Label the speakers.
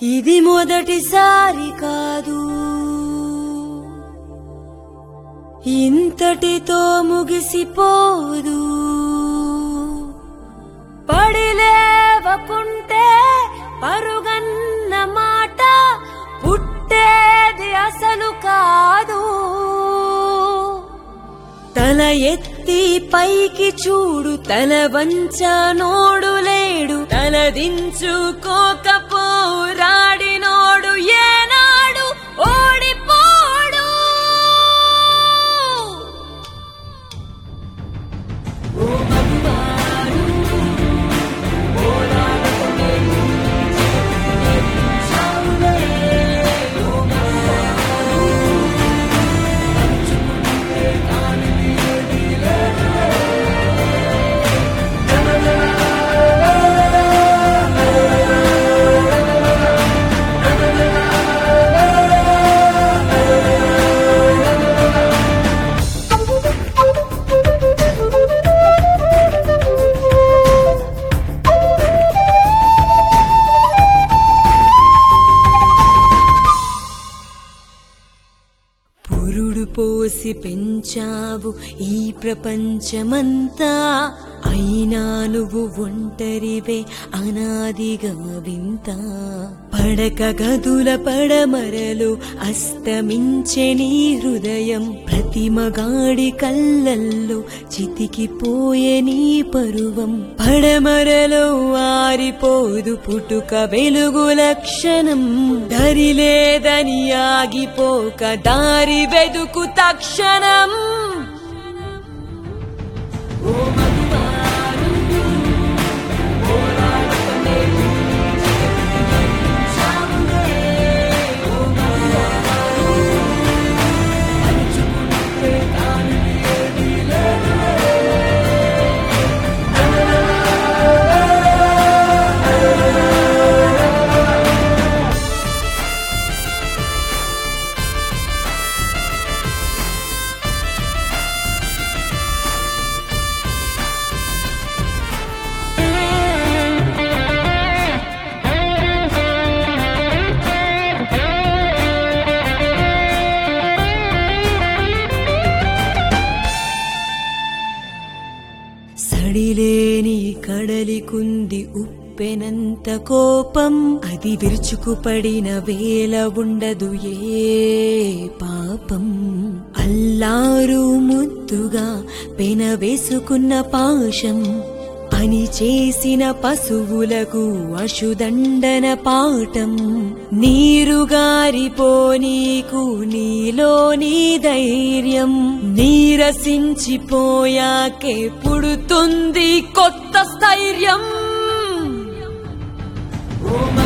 Speaker 1: ఇది మొదటిసారి కాదు ఇంతటితో ముగిసిపోదు పడిలేవకుంటే పరుగన్న మాట పుట్టేది అసలు కాదు తల ఎత్తి పైకి చూడు తల వంచ నోడు లేడు తల దించుకోకపోరాడినోడు ఏనాడు ఓడిపోడు ఓ మగవారు, పోరాడకునే చావులే, ఓ మగవారు, పంచుకుంటే కానిది ఏదీ లేదులే. పురుడు పోసి పెంచావు ఈ ప్రపంచమంతా అయినా నువ్వు ఒంటరివే అనాదిగా వింత పడక గదుల పడమరలు అస్తమించే నీ హృదయం ప్రతి మగాడి కళ్ళల్లో చితికిపోయే నీ పరువం పడమరలో ఆరిపోదు పుట్టుక వెలుగు లక్షణం దరి లేదని ఆగిపోక దారి వెదుకు తక్షణం ఓ మగవారు, పోరాడకునే చావులే, ఓ మగవారు, పంచుకుంటే కానిది ఏదీ లేదులే. సడిలేని కడలికుంది ఉప్పెనంత కోపం అది విరుచుకుపడిన వేల ఉండదు ఏ పాపం అల్లారు ముద్దుగా పెన వేసుకున్న పాశం పని చేసిన పశువులకు అశుదండన పాఠం నీరు గారిపోనీకు నీలోని ధైర్యం నీరసించిపోయాకే పుడుతుంది కొత్త స్థైర్యం ఓ